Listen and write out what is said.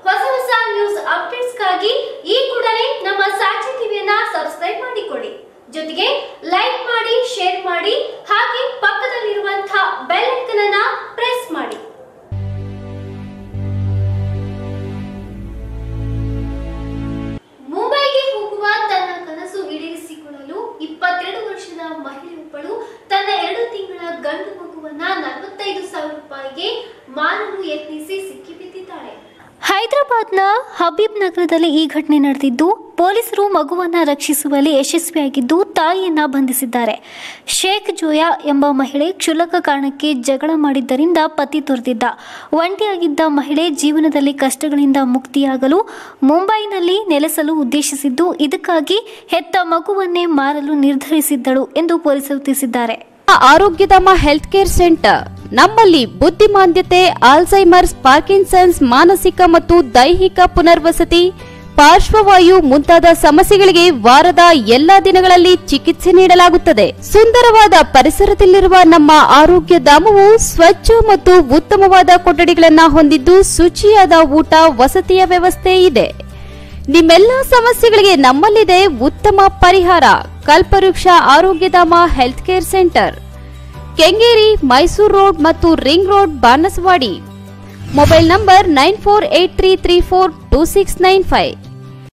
ಹೊಸ ಹೊಸ ನ್ಯೂಸ್ ಅಪ್ಡೇಟ್ಸ್ಗಾಗಿ ಈ ಕೂಡಲೇ ನಮ್ಮ ಸಾಕ್ಷಿ ಟಿವಿಯನ್ನ ಸಬ್ಸ್ಕ್ರೈಬ್ ಮಾಡಿಕೊಳ್ಳಿ ಜೊತೆಗೆ ಲೈಕ್ ಮಾಡಿ ಶೇರ್ ಮಾಡಿ ಹಾಗೆ ಪಕ್ಕದಲ್ಲಿರುವಂತಹ ಬೆಲ್ ಐಕನ್ ಅನ್ನ ಪ್ರೆಸ್ ಮಾಡಿ ಮುಂಬೈಗೆ ಹೋಗುವ ತನ್ನ ಕನಸು ಈಡೇರಿಸಿಕೊಳ್ಳಲು ಇಪ್ಪತ್ತೆರಡು ವರ್ಷದ ಮಹಿಳೆಯೊಬ್ಬಳು ತನ್ನ ಎರಡು ತಿಂಗಳ ಗಂಡು ಮಗುವನ್ನ ನಲವತ್ತೈದು ಸಾವಿರ ರೂಪಾಯಿಗೆ ಮಾರಲು ಯತ್ನಿಸಿ ಸಿಕ್ಕಿಬಿದ್ದಿದ್ದಾಳೆ ಹೈದರಾಬಾದ್ನ ಹಬೀಬ್ ನಗರದಲ್ಲಿ ಈ ಘಟನೆ ನಡೆದಿದ್ದು ಪೊಲೀಸರು ಮಗುವನ್ನ ರಕ್ಷಿಸುವಲ್ಲಿ ಯಶಸ್ವಿಯಾಗಿದ್ದು ತಾಯಿಯನ್ನ ಬಂಧಿಸಿದ್ದಾರೆ ಶೇಖ್ ಜೋಯಾ ಎಂಬ ಮಹಿಳೆ ಕ್ಷುಲ್ಲಕ ಕಾರಣಕ್ಕೆ ಜಗಳ ಮಾಡಿದ್ದರಿಂದ ಪತಿ ತೊರೆದಿದ್ದ ಒಂಟಿಯಾಗಿದ್ದ ಮಹಿಳೆ ಜೀವನದಲ್ಲಿ ಕಷ್ಟಗಳಿಂದ ಮುಕ್ತಿಯಾಗಲು ಮುಂಬೈನಲ್ಲಿ ನೆಲೆಸಲು ಉದ್ದೇಶಿಸಿದ್ದು ಇದಕ್ಕಾಗಿ ಹೆತ್ತ ಮಗುವನ್ನೇ ಮಾರಲು ನಿರ್ಧರಿಸಿದ್ದಳು ಎಂದು ಪೊಲೀಸರು ತಿಳಿಸಿದ್ದಾರೆ ಆರೋಗ್ಯಧಾಮ ಹೆಲ್ತ್ ಕೇರ್ ಸೆಂಟರ್ ನಮ್ಮಲ್ಲಿ ಬುದ್ಧಿಮಾಂದ್ಯತೆ ಆಲ್ಝೈಮರ್ಸ್ ಪಾರ್ಕಿನ್ಸನ್ಸ್ ಮಾನಸಿಕ ಮತ್ತು ದೈಹಿಕ ಪುನರ್ವಸತಿ ಪಾರ್ಶ್ವವಾಯು ಮುಂತಾದ ಸಮಸ್ಯೆಗಳಿಗೆ ವಾರದ ಎಲ್ಲಾ ದಿನಗಳಲ್ಲಿ ಚಿಕಿತ್ಸೆ ನೀಡಲಾಗುತ್ತದೆ ಸುಂದರವಾದ ಪರಿಸರದಲ್ಲಿರುವ ನಮ್ಮ ಆರೋಗ್ಯ ಧಾಮವು ಸ್ವಚ್ಛ ಮತ್ತು ಉತ್ತಮವಾದ ಕೊಠಡಿಗಳನ್ನ ಹೊಂದಿದ್ದು ಶುಚಿಯಾದ ಊಟ ವಸತಿಯ ವ್ಯವಸ್ಥೆ ಇದೆ ನಿಮ್ಮೆಲ್ಲ ಸಮಸ್ಯೆಗಳಿಗೆ ನಮ್ಮಲ್ಲಿದೆ ಉತ್ತಮ ಪರಿಹಾರ Kalpavriksha Arogyadhama health care centre Kengeri Mysuru road ಮತ್ತು ring road Banaswadi mobile number nine four eight three three four two six nine five